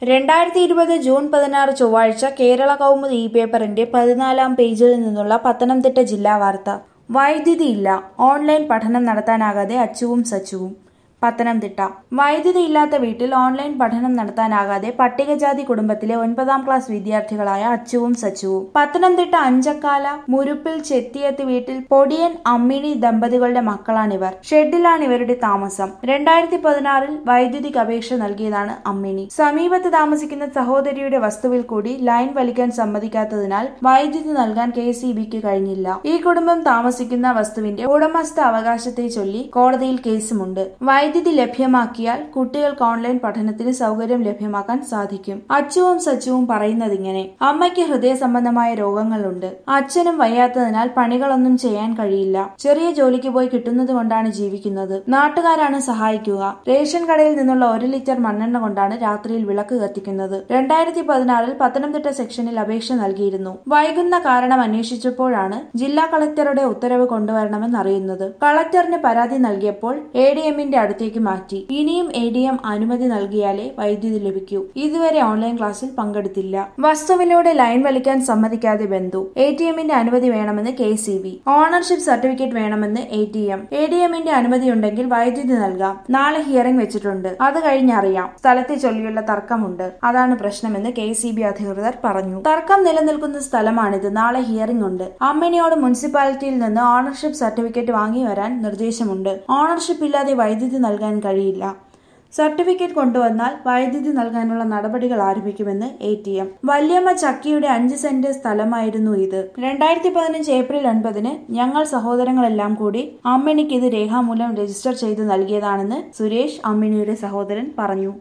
രണ്ടായിരത്തി ഇരുപത് ജൂൺ പതിനാറ് ചൊവ്വാഴ്ച കേരള കൗമുദി ഈ പേപ്പറിന്റെ പതിനാലാം പേജിൽ നിന്നുള്ള പത്തനംതിട്ട ജില്ലാ വാർത്ത വൈദ്യുതി ഇല്ല ഓൺലൈൻ പഠനം നടത്താനാകാതെ അച്ചുവും സച്ചുവും പത്തനംതിട്ട വൈദ്യുതി ഇല്ലാത്ത വീട്ടിൽ ഓൺലൈൻ പഠനം നടത്താനാകാതെ പട്ടികജാതി കുടുംബത്തിലെ ഒൻപതാം ക്ലാസ് വിദ്യാർത്ഥികളായ അച്ചുവും സച്ചുവും പത്തനംതിട്ട അഞ്ചക്കാല മുരുപ്പിൽ ചെത്തിയത്ത് വീട്ടിൽ പൊടിയൻ അമ്മിണി ദമ്പതികളുടെ മക്കളാണിവർ ഷെഡിലാണ് ഇവരുടെ താമസം രണ്ടായിരത്തി പതിനാറിൽ വൈദ്യുതിക്ക് അപേക്ഷ നൽകിയതാണ് അമ്മിണി സമീപത്ത് താമസിക്കുന്ന സഹോദരിയുടെ വസ്തുവിൽ കൂടി ലൈൻ വലിക്കാൻ സമ്മതിക്കാത്തതിനാൽ വൈദ്യുതി നൽകാൻ കെ സി ബിക്ക് കഴിഞ്ഞില്ല ഈ കുടുംബം താമസിക്കുന്ന വസ്തുവിന്റെ ഉടമസ്ഥ അവകാശത്തെ ചൊല്ലി കോടതിയിൽ കേസുമുണ്ട് വൈദ്യുതി ലഭ്യമാക്കിയാൽ കുട്ടികൾക്ക് ഓൺലൈൻ പഠനത്തിന് സൗകര്യം ലഭ്യമാക്കാൻ സാധിക്കും അച്ചുവും സച്ചുവും പറയുന്നതിങ്ങനെ അമ്മയ്ക്ക് ഹൃദയ സംബന്ധമായ രോഗങ്ങളുണ്ട് അച്ഛനും വയ്യാത്തതിനാൽ പണികളൊന്നും ചെയ്യാൻ കഴിയില്ല ചെറിയ ജോലിക്ക് പോയി കിട്ടുന്നത് കൊണ്ടാണ് ജീവിക്കുന്നത് നാട്ടുകാരാണ് സഹായിക്കുക റേഷൻ കടയിൽ നിന്നുള്ള ഒരു ലിറ്റർ മണ്ണെണ്ണ കൊണ്ടാണ് രാത്രിയിൽ വിളക്ക് കത്തിക്കുന്നത് രണ്ടായിരത്തി പതിനാറിൽ പത്തനംതിട്ട സെക്ഷനിൽ അപേക്ഷ നൽകിയിരുന്നു വൈകുന്ന കാരണം അന്വേഷിച്ചപ്പോഴാണ് ജില്ലാ കളക്ടറുടെ ഉത്തരവ് കൊണ്ടുവരണമെന്നറിയുന്നത് കളക്ടറിന് പരാതി നൽകിയപ്പോൾ എ ഡി എമ്മിന്റെ അടുത്തേക്ക് മാറ്റി ഇനിയും എ ഡി എം അനുമതി നൽകിയാലേ വൈദ്യുതി ലഭിക്കൂ ഇതുവരെ ഓൺലൈൻ ക്ലാസ്സിൽ പങ്കെടുത്തില്ല വസ്തുവിലൂടെ ലൈൻ വലിക്കാൻ സമ്മതിക്കാതെ ബന്ധു എ ടി എമ്മിന്റെ അനുമതി വേണമെന്ന് K C B ownership certificate വേണമെന്ന് A T M A D എമ്മിന്റെ അനുമതി ഉണ്ടെങ്കിൽ വൈദ്യുതി നൽകാം നാളെ ഹിയറിംഗ് വെച്ചിട്ടുണ്ട് അത് കഴിഞ്ഞറിയാം സ്ഥലത്തെ ചൊല്ലിയുള്ള തർക്കമുണ്ട് അതാണ് പ്രശ്നമെന്ന് കെ സി ബി അധികൃതർ പറഞ്ഞു തർക്കം നിലനിൽക്കുന്ന സ്ഥലമാണിത് നാളെ ഹിയറിംഗ് ഉണ്ട് അമ്മിനിയോട് മുനിസിപ്പാലിറ്റിയിൽ നിന്ന് ഓണർഷിപ്പ് സർട്ടിഫിക്കറ്റ് വാങ്ങി വരാൻ നിർദ്ദേശമുണ്ട് ഓണർഷിപ്പ് ഇല്ലാതെ വൈദ്യുതി നൽകാൻ കഴിയില്ല സർട്ടിഫിക്കറ്റ് കൊണ്ടുവന്നാൽ വൈദ്യുതി നൽകാനുള്ള നടപടികൾ ആരംഭിക്കുമെന്ന് എ ടി എം വല്യമ്മ ചക്കിയുടെ അഞ്ച് സെന്റ് സ്ഥലമായിരുന്നു ഇത് രണ്ടായിരത്തി പതിനഞ്ച് ഏപ്രിൽ ഒൻപതിന് ഞങ്ങൾ സഹോദരങ്ങളെല്ലാം കൂടി അമ്മിണിക്ക് ഇത് രേഖാമൂലം രജിസ്റ്റർ ചെയ്ത് നൽകിയതാണെന്ന് സുരേഷ് അമ്മിണിയുടെ സഹോദരൻ പറഞ്ഞു